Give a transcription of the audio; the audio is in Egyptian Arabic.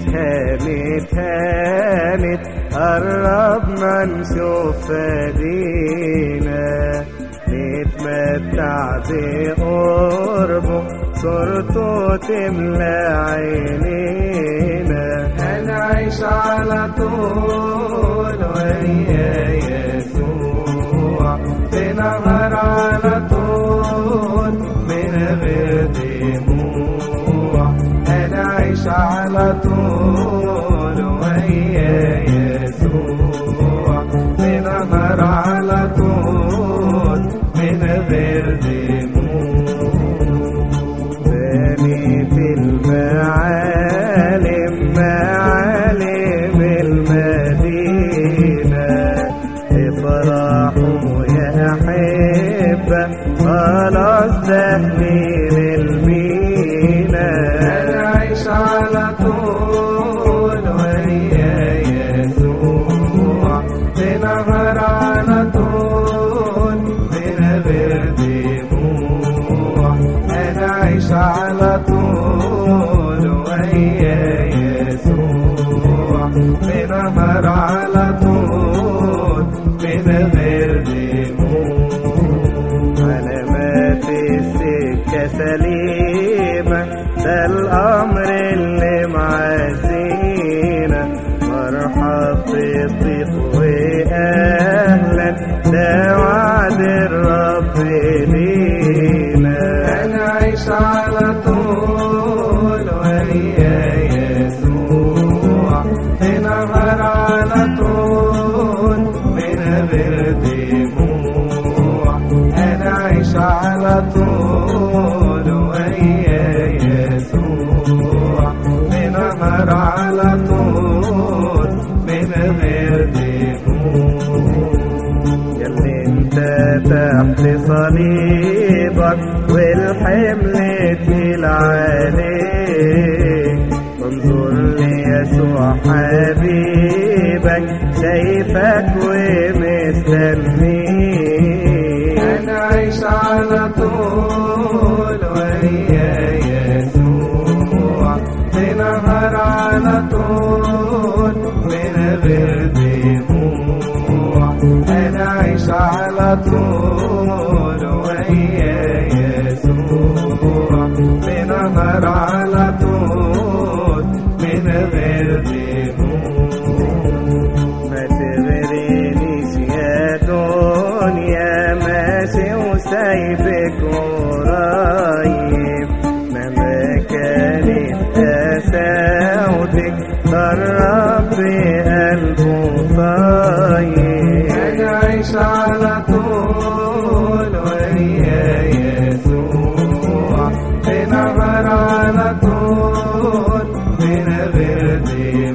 هانت هانت قربنا نشوف فدينا نتمتع بقربه صورته تملى عينينا هنعيش على طول ويا يسوع بنهر على طول من غير دموع هنعيش على طول ويا يسوع بنهر على طول من غير دموع بنيت المعالم معالم المدينة افرحوا يا أحبة خلاص داخلين المينا نعيش على طول ويا يسوع بنهر على طول من غير دموع هنعيش على طول ويا يسوع بنهر على طول من غير دموع علامات السكة سليمة ده الأمر اللي معزينا مرحب بالضيف وأهلا ده وعد الرب لينا هنعيش على طول ويا يسوع بنهر على طول من غير دموع هنعيش على طول ويا يسوع بنهر على طول من غير دموع ياللي انت تحت صليبك والحمل تقيل عليك انظر ليسوع حبيبك شايفك ومستنيك هنعيش على طول ويا يسوع بنهر على طول من غير دموع هنعيش على طول ويا يسوع بنهر على طول من غير دموع ما تغرنيش يا دنيا ماشي وسايبك قريب مهما كانت قساوتك قرب بقلبه طيب هنعيش على طول ويا يسوع بنهر على طول من غير دموع